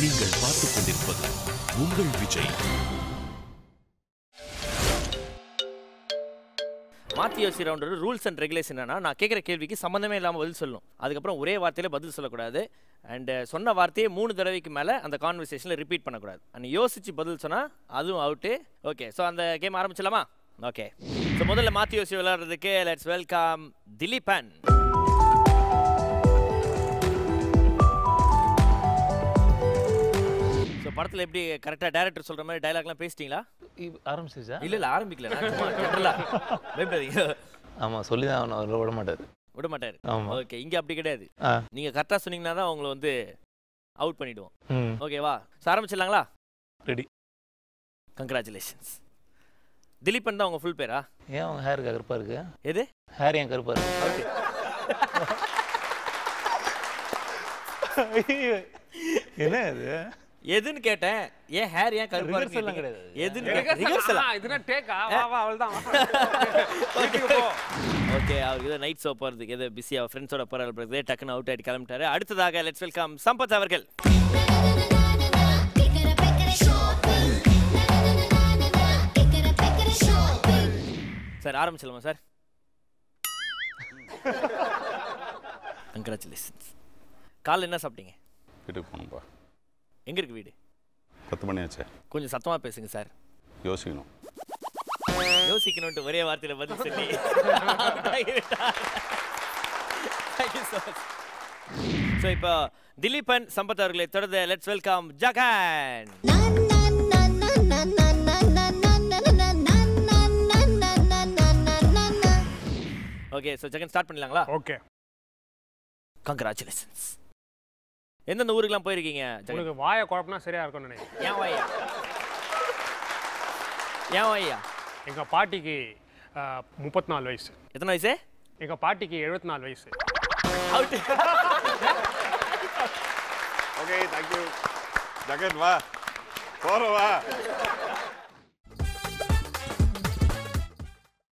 நீங்கள் பார்த்துக் கொண்டிருப்பது உங்கள் விஜய் மாத்தி யோசி ரவுண்டர் ரூல்ஸ் அண்ட் ரெகுலேஷன் என்னன்னா நான் கேட்குற கேள்விக்கு சம்மந்தமே இல்லாமல் பதில் சொல்லணும் அதுக்கப்புறம் ஒரே வார்த்தையில பதில் சொல்லக்கூடாது அண்ட் சொன்ன வார்த்தையை மூணு தடவைக்கு மேலே அந்த கான்வர்சேஷனில் ரிப்பீட் பண்ணக்கூடாது அண்ட் யோசிச்சு பதில் சொன்னால் அதுவும் அவுட்டு ஓகே ஸோ அந்த கேம் ஆரம்பிச்சலாமா ஓகே ஸோ முதல்ல மாத்தி யோசி விளையாடுறதுக்கு லெட்ஸ் வெல்கம் திலீபன் ஸோ படத்தில் எப்படி கரெக்டாக டேரக்டர் சொல்கிற மாதிரி டைலாக்லாம் பேசிட்டீங்களா ஆரம்பிச்சிச்சா இல்லை இல்லை ஆரம்பிக்கல நான் சும்மா general-ஆ. பயப்படாதீங்க ஆமாம் சொல்லி தான் அவனை அவர் விட மாட்டார் விட மாட்டாரு ஆமா. ஓகே இங்க அப்படி கிடையாது ஆ நீங்க கரெக்டா சொன்னீங்கன்னா தான் உங்களை வந்து அவுட் பண்ணிடுவோம் ம் ஓகேவா ஸோ ஆரம்பிச்சிடலாங்களா ரெடி கங்க்ராச்சுலேஷன்ஸ் திலீபன் தான் உங்க ஃபுல் பேரா ஏன் அவங்க ஹேர் கருப்பாக இருக்கு எது ஹேர் ஏன் கருப்பாக இருக்கு ஐயோ, என்ன இது எதுன்னு கேட்டேன் ஏன் ஹேர் ஏன் கருப்பா Rehearsal எல்லாம் இருக்கு கிடையாது. எதுன்னு ரிகர்சலா இதுனா டேக்கா வா வா அவள்தான் வீட்டுக்கு போ ஓகே அவருக்கு ஏதோ நைட் ஷோ போகிறதுக்கு ஏதோ பிஸியாக ஃப்ரெண்ட்ஸோட போகிற டக்குன்னு அவுட் ஆகிட்டு கிளம்பிட்டாரு அடுத்ததாக லெட்ஸ் வெல்கம் சம்பத் அவர்கள் சார் ஆரம்பிச்சலாமா சார் கங்க்ராச்சுலேஷன்ஸ் காலைல என்ன சாப்பிட்டீங்க வீட்டுக்கு போகணும்ப்பா எங்க இருக்கு வீடு பத்து மணி ஆச்சு கொஞ்சம் சத்தமா பேசுங்க சார் யோசிக்கணும் யோசிக்கணும்ட்டு ஒரே வார்த்தையில பதில் சொல்லி ஸோ இப்போ திலீபன் சம்பத் அவர்களை தொடர்ந்து let's welcome Jagan okay so Jegan start பண்ணலாங்களா ஓகே கங்க்ராச்சுலேஷன்ஸ் எந்தெந்த ஊருக்குலாம் போயிருக்கீங்க ஜெகன் உனக்கு வாயை குழப்பினா சரியா இருக்கும்னு நினைக்கிறேன் ஏன் வாயா ஏன் வாயா எங்க பாட்டிக்கு முப்பத்தி நாலு வயசு எத்தனை வயசு எங்க பாட்டிக்கு எழுபத்தி நாலு வயசு அவுட் ஓகே தேங்க்யூ ஜகன் வா போற வா